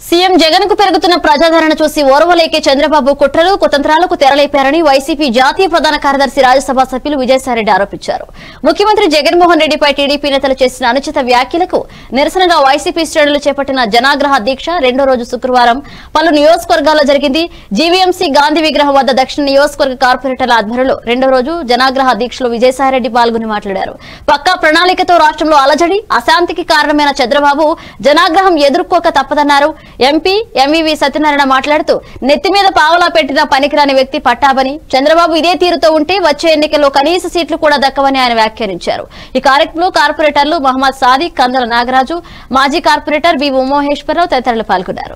CM Jagan కు పెరుగుతున్న ప్రజాదరణ చూసి ఓర్వలేకే చంద్రబాబు కుట్రలు కుతంత్రాలకు తెరలేపారని వైసీపీ జాతీయ ప్రధాన కార్యదర్శి రాజ్యసభ సభ్యులు విజయసాయిరెడ్డి ఆరోపించారు ముఖ్యమంత్రి జగన్మోహన్ రెడ్డిపై టీడీపీ నేతలు చేసిన అనుచిత వ్యాఖ్యలకు నిరసనగా వైసీపీ శ్రేణులు చేపట్టిన జనాగ్రహ దీక్ష రెండో రోజు శుక్రవారం పలు నియోజకవర్గాల్లో జరిగింది జీవీఎంసీ గాంధీ విగ్రహం వద్ద దక్షిణ నియోజకవర్గ కార్పొరేటర్ల ఆధ్వర్యంలో రెండో రోజు జనాగ్రహ దీక్షలో విజయసాయిరెడ్డి పాల్గొని మాట్లాడారు పక్కా ప్రణాళికతో రాష్ట్రంలో అలజడి అశాంతికి కారణమైన చంద్రబాబు జనాగ్రహం ఎదుర్కోక తప్పదన్నారు ఎంపీ ఎంవీవీ సత్యనారాయణ మాట్లాడుతూ నెత్తి మీద పావలా పెట్టిన పనికిరాని వ్యక్తి పట్టాబని చంద్రబాబు ఇదే తీరుతో ఉంటే వచ్చే ఎన్నికల్లో కనీస సీట్లు కూడా దక్కవని ఆయన వ్యాఖ్యానించారు ఈ కార్యక్రమంలో కార్పొరేటర్లు మహమ్మద్ సాదిక్ కందల నాగరాజు మాజీ కార్పొరేటర్ బి ఉమోహేశ్వరరావు తదితరులు పాల్గొన్నారు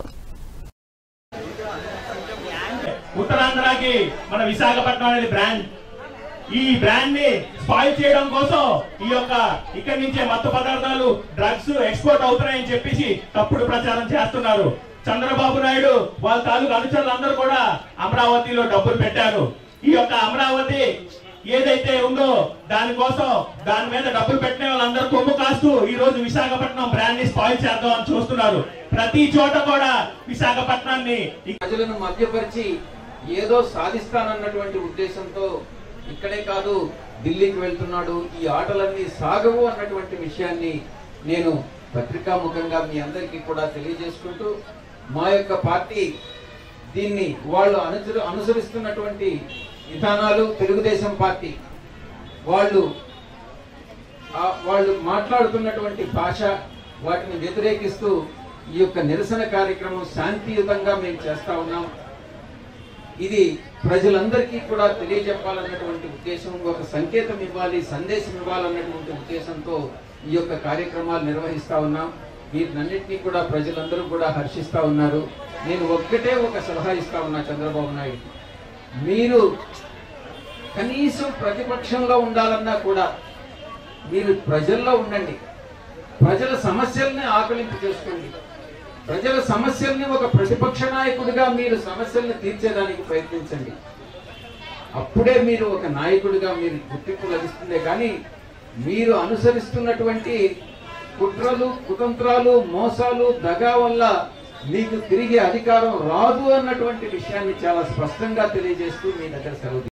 ఉత్తరాంధ్రకి మన విశాఖపట్నం అనేది బ్రాండ్ ఈ బ్రాండ్ ని స్పాయిల్ చేయడం కోసం ఈ యొక్క ఇక్కడి నుంచే మత్తు పదార్థాలు డ్రగ్స్ ఎక్స్పోర్ట్ అవుతున్నాయని చెప్పేసి తప్పుడు ప్రచారం చేస్తున్నారు చంద్రబాబు నాయుడు వాళ్ళ తాలూకు అనుచరులు అందరూ కూడా అమరావతిలో డబ్బులు పెట్టారు ఈ యొక్క అమరావతి ఏదైతే ఉందో దానికోసం దాని మీద డబ్బులు పెట్టిన వాళ్ళందరూ కొమ్ము కాస్తూ ఈ రోజు విశాఖపట్నం బ్రాండ్ ని స్పాయిల్ చేద్దామని చూస్తున్నారు ప్రతి చోట కూడా విశాఖపట్నాన్ని ప్రజలను మధ్యపరిచి ఏదో సాధిస్తానన్నటువంటి ఉద్దేశంతో ఇక్కడే కాదు ఢిల్లీకి వెళ్తున్నాడు ఈ ఆటలన్నీ సాగవు అన్నటువంటి విషయాన్ని నేను పత్రికాముఖంగా మీ అందరికీ కూడా తెలియజేసుకుంటూ మా యొక్క పార్టీ దీన్ని వాళ్ళు అనుసరి అనుసరిస్తున్నటువంటి విధానాలు తెలుగుదేశం పార్టీ వాళ్ళు ఆ వాళ్ళు మాట్లాడుతున్నటువంటి భాష వాటిని వ్యతిరేకిస్తూ ఈ యొక్క నిరసన కార్యక్రమం శాంతియుతంగా మేము చేస్తా ఉన్నాం ఇది ప్రజలందరికీ కూడా తెలియజెప్పాలన్నటువంటి ఉద్దేశం ఒక సంకేతం ఇవ్వాలి సందేశం ఇవ్వాలన్నటువంటి ఉద్దేశంతో ఈ యొక్క కార్యక్రమాలు నిర్వహిస్తా ఉన్నాం వీటినన్నింటినీ కూడా ప్రజలందరూ కూడా హర్షిస్తా ఉన్నారు నేను ఒక్కటే ఒక సలహా ఇస్తా ఉన్నా చంద్రబాబు నాయుడు మీరు కనీసం ప్రతిపక్షంలో ఉండాలన్నా కూడా మీరు ప్రజల్లో ఉండండి ప్రజల సమస్యల్ని ఆకలింపు చేసుకోండి ప్రజల సమస్యల్ని ఒక ప్రతిపక్ష నాయకుడిగా మీరు సమస్యల్ని తీర్చేదానికి ప్రయత్నించండి అప్పుడే మీరు ఒక నాయకుడిగా మీరు గుర్తింపు లభిస్తుందే కానీ మీరు అనుసరిస్తున్నటువంటి కుట్రలు కుతంత్రాలు మోసాలు దగా వల్ల మీకు తిరిగి అధికారం రాదు అన్నటువంటి విషయాన్ని చాలా స్పష్టంగా తెలియజేస్తూ మీ దగ్గర సెలవు